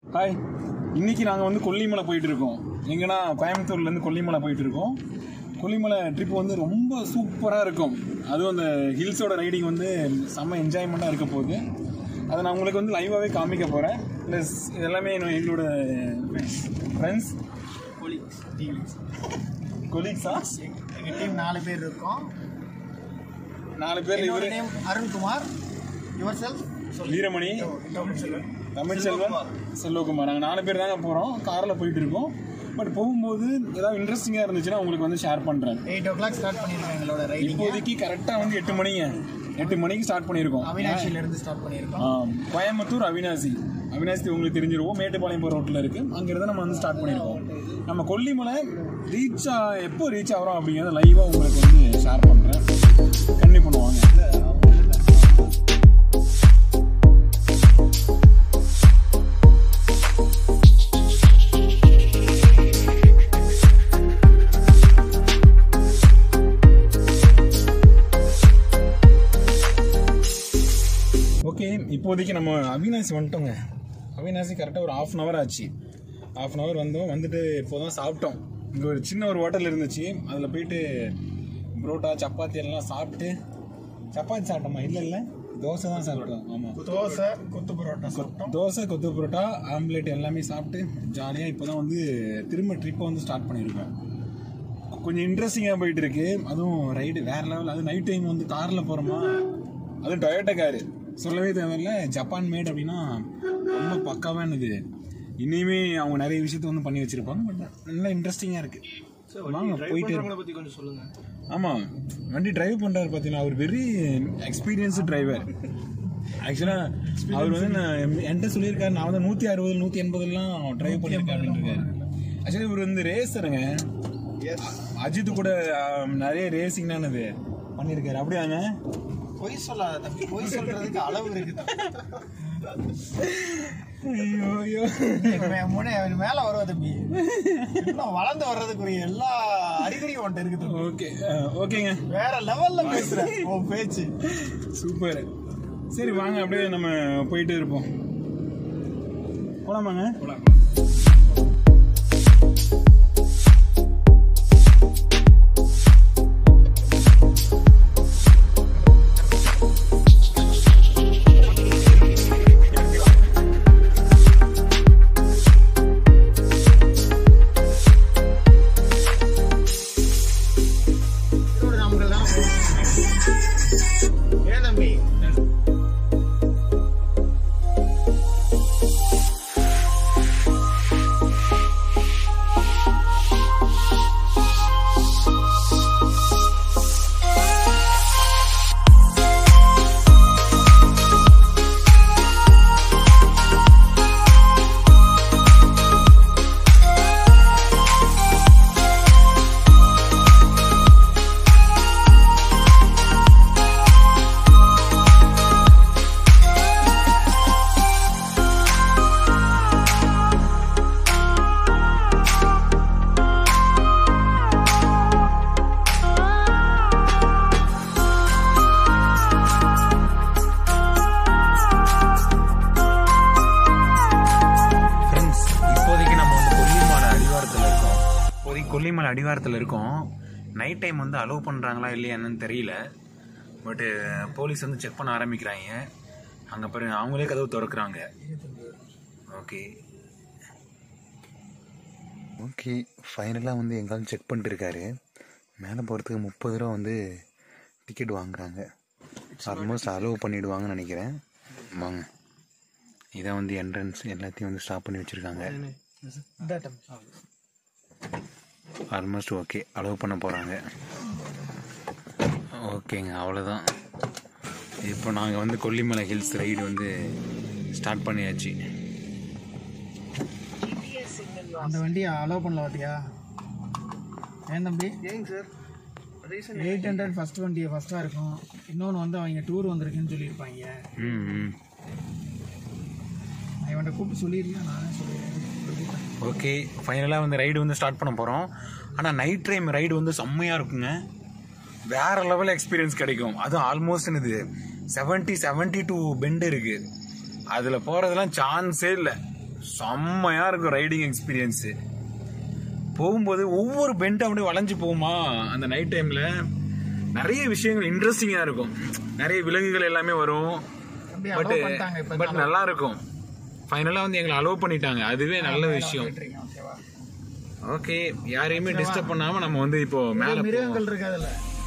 Hi இன்னைக்கு நாங்கள் வந்து கொல்லிமலை போயிட்டு இருக்கோம் எங்கன்னா கோயம்புத்தூர்லேருந்து கொல்லிமலை போயிட்டு இருக்கோம் கொல்லிமலை ட்ரிப் வந்து ரொம்ப சூப்பராக இருக்கும் அதுவும் அந்த ஹில்ஸோட ரைடிங் வந்து செம்ம என்ஜாய்மெண்ட்டாக இருக்க போகுது அதை நான் உங்களுக்கு வந்து லைவாகவே காமிக்க போகிறேன் ப்ளஸ் எல்லாமே நான் எங்களோட ஃப்ரெண்ட்ஸ் கொலீக்ஸா எங்கள் டீம் நாலு பேர் இருக்கோம் நாலு பேர் என்னோட இவர் name Arunkumar yourself Veeramani Tamil Selvan Selvakumar நாங்கள் நாலு பேர் தாங்க போகிறோம் காரில் போயிட்டு இருக்கோம் பட் போகும்போது ஏதாவது இன்ட்ரெஸ்டிங்காக இருந்துச்சுன்னா உங்களுக்கு வந்து ஷேர் பண்ணுறேன் எயிட் ஓ கிளாக் ஸ்டார்ட் பண்ணியிருக்கோம் எங்களோட ரைடிங் இப்போதைக்கு கரெக்டாக வந்து எட்டு மணிங்க எட்டு மணிக்கு ஸ்டார்ட் பண்ணியிருக்கோம் அவினாஷிலேருந்து ஸ்டார்ட் பண்ணியிருக்கோம் ஆ, கோயம்புத்தூர் அவினாசி அவினாசி உங்களுக்கு தெரிஞ்சிருவோம் மேட்டுப்பாளையம் போகிற ரோட்டில் இருக்குது அங்கேருந்து நம்ம வந்து ஸ்டார்ட் பண்ணியிருக்கோம் நம்ம கொல்லிமலை ரீச் எப்போ ரீச் ஆகிறோம் அப்படிங்கிறத லைவாக உங்களுக்கு வந்து ஷேர் பண்ணுறேன் கண்டிப்பாக பண்ணுவாங்க ஓகே இப்போதைக்கு நம்ம அவினாசி வந்துட்டோங்க அவினாசி கரெக்டாக ஒரு ஆஃப் அன் ஹவர் ஆச்சு ஆஃப் அன் ஹவர் வந்தோம் வந்துட்டு இப்போ தான் சாப்பிட்டோம் இங்கே ஒரு சின்ன ஒரு ஹோட்டல் இருந்துச்சு அதில் போயிட்டு புரோட்டா சப்பாத்தி எல்லாம் சாப்பிட்டு சப்பாத்தி சாப்பிட்டோமா இல்லை இல்லை தோசை தான் சாப்பிட்டோம் ஆமாம் தோசை கொத்து பரோட்டா சாப்பிட்டோம் தோசை கொத்து புரோட்டா ஆம்லேட் எல்லாமே சாப்பிட்டு ஜாலியாக இப்போ தான் வந்து திரும்ப ட்ரிப்பை வந்து ஸ்டார்ட் பண்ணியிருக்கோம் கொஞ்சம் இன்ட்ரெஸ்டிங்காக போயிட்டு இருக்கு அதுவும் ரைடு வேற லெவல் அது நைட் டைம் வந்து காரில் போகிறோமா அதுவும் டொயோட்டா காரு சொல்லவே தேவையில்ல ஜப்பான் மேட் அப்படின்னா ரொம்ப பக்காவானது இனிமே அவங்க நிறைய விஷயத்த வந்து பண்ணி வச்சிருப்பாங்க பட் நல்லா இன்ட்ரெஸ்டிங்காக இருக்கு வாங்க போயிட்டு பற்றி கொஞ்சம் சொல்லுங்கள் ஆமாம் வண்டி டிரைவ் பண்ணுறாரு பார்த்தீங்கன்னா அவர் வெரி எக்ஸ்பீரியன்ஸ்டு டிரைவர் ஆக்சுவலாக அவர் வந்து நான் என்கிட்ட சொல்லியிருக்காரு நான் வந்து நூற்றி அறுபது நூற்றி எண்பதுலாம் டிரைவ் பண்ணியிருக்கேன் அப்படின்னு இருக்காரு ஆக்சுவலி இவர் வந்து ரேசருங்க அஜித் கூட ஆம், நிறைய ரேசிங்னானது பண்ணியிருக்காரு அப்படியாங்க பொய் சொல்லாத தம்பி பொய் சொல்றதுக்கு அளவு இருக்குது ஐயோ ஐயோ முன்னே மேல வருவா தம்பி இன்னும் வளர்ந்து வர்றதுக்குரிய எல்லா அறிகுறியும் உன்ட்ட இருக்குது தம்பி. ஓகே ஓகேங்க வேற லெவல்ல பேசுற உன் பேச்சு சூப்பர் சரி வாங்க அப்படியே நம்ம போயிட்டு இருப்போம் போலாமாங்க இதோட நாமக்கல்லாம் ஏன் தம்பி ஃப்ரெண்ட்ஸ் இப்போதைக்கு நம்ம வந்து கொல்லிமலை அடிவாரத்தில் இருக்கோம் இப்போதைக்கு கொல்லிமலை அடிவாரத்தில் இருக்கோம் நைட் டைம் வந்து அலோவ் பண்ணுறாங்களா இல்லையா என்னன்னு தெரியல பட்டு போலீஸ் வந்து செக் பண்ண ஆரம்பிக்கிறாங்க அங்கே பாருங்க அவங்களே கதவு திறக்கிறாங்க ஓகே ஓகே ஃபைனலாக வந்து எங்காலும் செக் பண்ணிட்டு இருக்காரு மேலே போகிறதுக்கு முப்பது ரூபா வந்து டிக்கெட் வாங்குறாங்க ஆல்மோஸ்ட் அலோவ் பண்ணிவிடுவாங்கன்னு நினைக்கிறேன் வாங்க இதான் வந்து என்ட்ரன்ஸ் எல்லாத்தையும் வந்து ஸ்டாப் பண்ணி வச்சுருக்காங்க இந்த தம்பி ஆல்மோஸ்ட் ஓகே அலோவ் பண்ண போகிறாங்க ஓகேங்க அவ்வளோதான் இப்போ நாங்கள் வந்து கொல்லிமலை ஹில்ஸ் ரைடு வந்து ஸ்டார்ட் பண்ணியாச்சு அந்த வண்டியை அலோவ் பண்ணல பாத்தியா ஏன் தம்பி ஏங்க சார் எயிட் ஹண்ட்ரட் ஃபர்ஸ்ட் வண்டியை ஃபர்ஸ்ட்டாக இருக்கும் இன்னொன்று வந்து அவங்க டூர் வந்திருக்குன்னு சொல்லியிருப்பாங்க ம் ம் நான் இவன்கிட்ட கூப்பிட்டு சொல்லியிருக்கேன் நானே சொல்லிடுறேன் ஓகே ஃபைனலாக வந்து ரைடு வந்து ஸ்டார்ட் பண்ண போகிறோம் ஆனால் நைட் டைம் ரைடு வந்து செம்மையாக இருக்குங்க வேற லெவல் எக்ஸ்பீரியன்ஸ் கிடைக்கும் அதுவும் ஆல்மோஸ்ட் என்னது செவன்ட்டி செவன்ட்டி டூ பெண்டு இருக்குது அதில் போகிறதுலாம் சான்ஸே இல்லை செம்மையா இருக்கும் ரைடிங் எக்ஸ்பீரியன்ஸு போகும்போது ஒவ்வொரு பெண்ட் அப்படியே வளைஞ்சு போகுமா அந்த நைட் டைம்ல நிறைய விஷயங்கள் இன்ட்ரெஸ்டிங்கா இருக்கும் நிறைய விலங்குகள் எல்லாமே வரும் அப்படியே பட் allow பண்ணிட்டாங்க இப்ப பட் நல்லா இருக்கும் ஃபைனலாக வந்து எங்களை அலோவ் பண்ணிட்டாங்க அதுவே நல்ல விஷயம் போயிட்டுருக்கேன், ஓகேவா? ஓகே யாரையுமே டிஸ்டர்ப் பண்ணாம நம்ம வந்து இப்போ மேல போவோம். மிருகங்கள் இருக்கு அதுல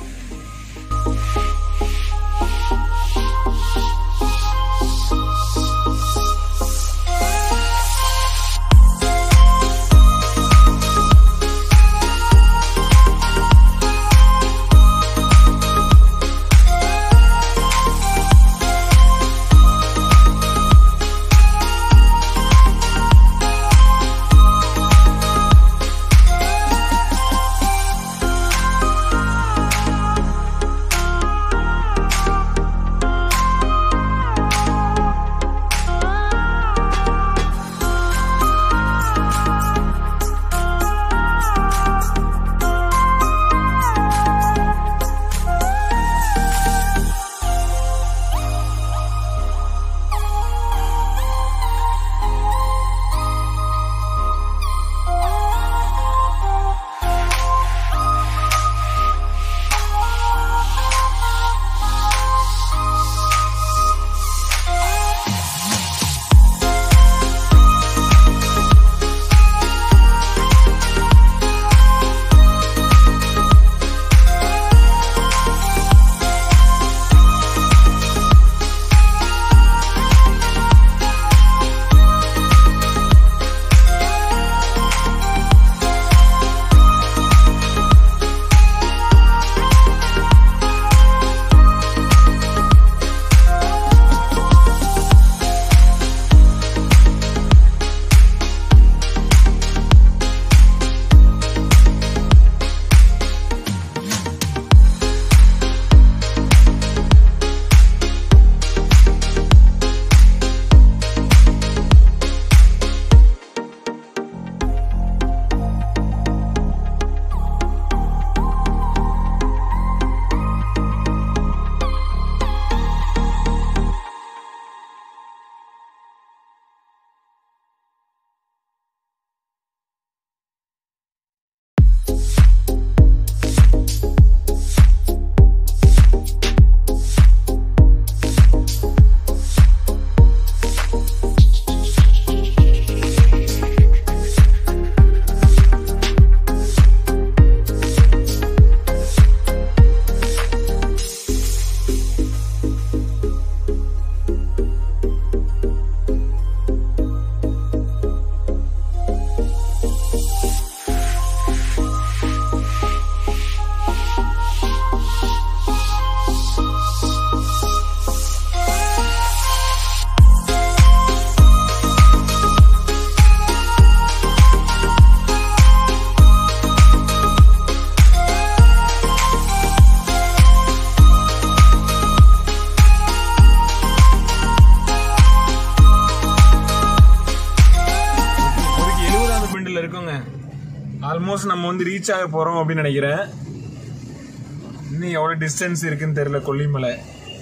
இப்போதைக்கு எழுபதாவது பெண்டில் இருக்கோங்க ஆல்மோஸ்ட் நம்ம வந்து ரீச் ஆக போறோம் அப்படின்னு நினைக்கிறேன் இன்னும் எவ்வளவு டிஸ்டன்ஸ் இருக்குன்னு தெரியல கொல்லிமலை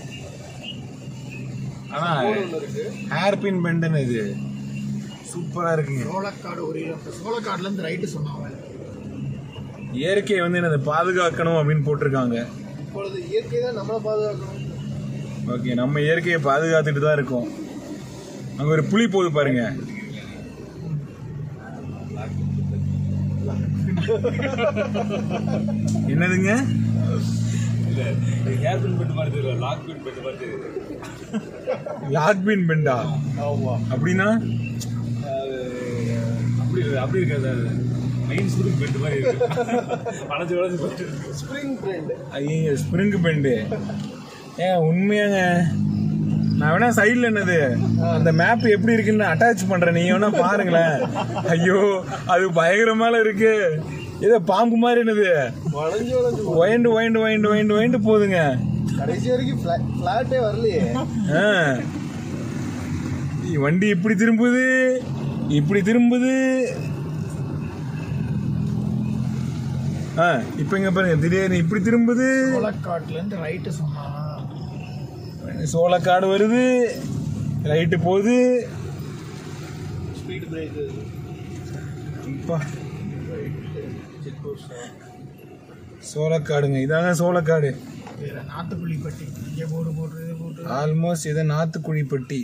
ஆனா ஹேர்பின் பெண்டுன்னு இது சூப்பரா இருக்குங்க சோளக்காடு ஒரு கிலோமீட்டர் சோளக்காடுல இருந்து ரைட்டு சொன்னாங்க இயற்கையை வந்து என்னது பாதுகாக்கணும் அப்படின்னு போட்டிருக்காங்க இப்பொழுது இயற்கை தான் நம்மளை பாதுகாக்கணும் ஓகே நம்ம இயற்கையை பாதுகாத்துட்டு தான் இருக்கோம் அங்க ஒரு புலி போகுது பாருங்க என்னதுங்க லாக்பின் பெண்டா அப்படின்னா அப்படி அப்படி இருக்காது மெயின் ஸ்பிரிங் பெட் மாதிரி இருக்கு வளைஞ்சு வளைஞ்சு போயிட்டு இருக்கு ஸ்ப்ரிங் ஃப்ரெண்ட் ஐயோ ஸ்ப்ரிங் பெண்டு ஏன் உண்மையாங்க நான் வேணா சைடுல என்னது அந்த மேப் எப்படி இருக்குன்னு அட்டாச் பண்றேன் நீங்க வேணா பாருங்களேன் ஐயோ அது பயங்கரமால இருக்கு ஏதோ பாம்பு மாதிரி என்னது வளைஞ்சு வளைஞ்சு ஒயண்டு ஒயண்டு ஒயண்டு ஒயண்டு ஒயண்டு போகுதுங்க கடைசி வரைக்கும் ஃபிளாட்டே வரலையே ஆ. இ- வண்டி இப்படி திரும்புது இப்படி திரும்புது ஆ இப்ப இங்க பாருங்க திடீர்னு இப்படி திரும்புது சோளக்காட்டுல இருந்து ரைட்டு சொன்னா சோளக்காடு வருது ரைட்டு போகுது ஸ்பீட் பிரேக்கு இப்போ சோளக்காடுங்க இதாங்க சோளக்காடு வேறு நாட்டுப்புள்ளிப்பட்டி இங்கே போட்டு போட்டு போட்டு ஆல்மோஸ்ட் இது நாத்துக்குழிப்பட்டி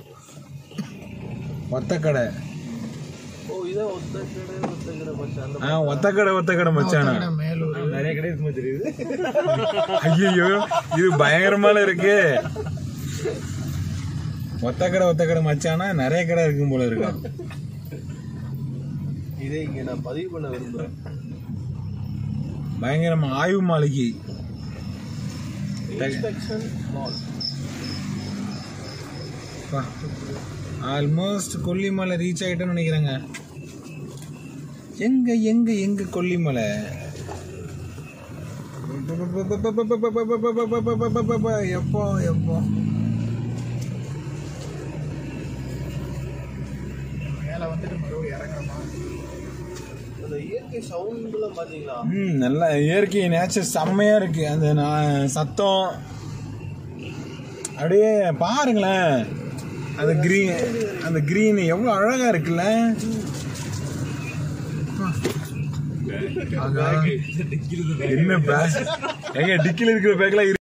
ஒத்தக்கடை ஓ இதான் ஒத்த கடை ஒத்த கடை மச்சான் அந்த ஆ ஒத்தக்கடை ஒத்தக்கடை மச்சானா மேலூர் நிறைய கடை இருக்குமே தெரியுது ஐயோ இது பயங்கரமால இருக்கு ஒத்தக்கடை ஒத்தக்கடை மச்சானா நிறைய கடை இருக்கும் போல இருக்கு இதே இங்க நான் பதிவு பண்ண விரும்புறேன் பயங்கரமா ஆய்வு மாளிகை inspection mall almost Kollimalai reach ஆகிட்டோம்னு நினைக்கிறேங்க எங்க எங்க எங்க கொல்லிமலை எப்போ எப்போ மேலே வந்துட்டு மறுபடியும் இறங்குறோமா அந்த இயற்கை சவுண்ட்லாம் பாத்தீங்களா ம் நல்லா இயற்கை நேச்சர் செம்மையா இருக்கு அந்த நா- சத்தம் அப்படியே பாருங்களேன் அந்த கிரீன் அந்த கிரீன் எவ்வளோ அழகா இருக்குல்ல ஆகா. என்ன பேக் எங்க டிக்கில இருக்கிற பேக்லாம்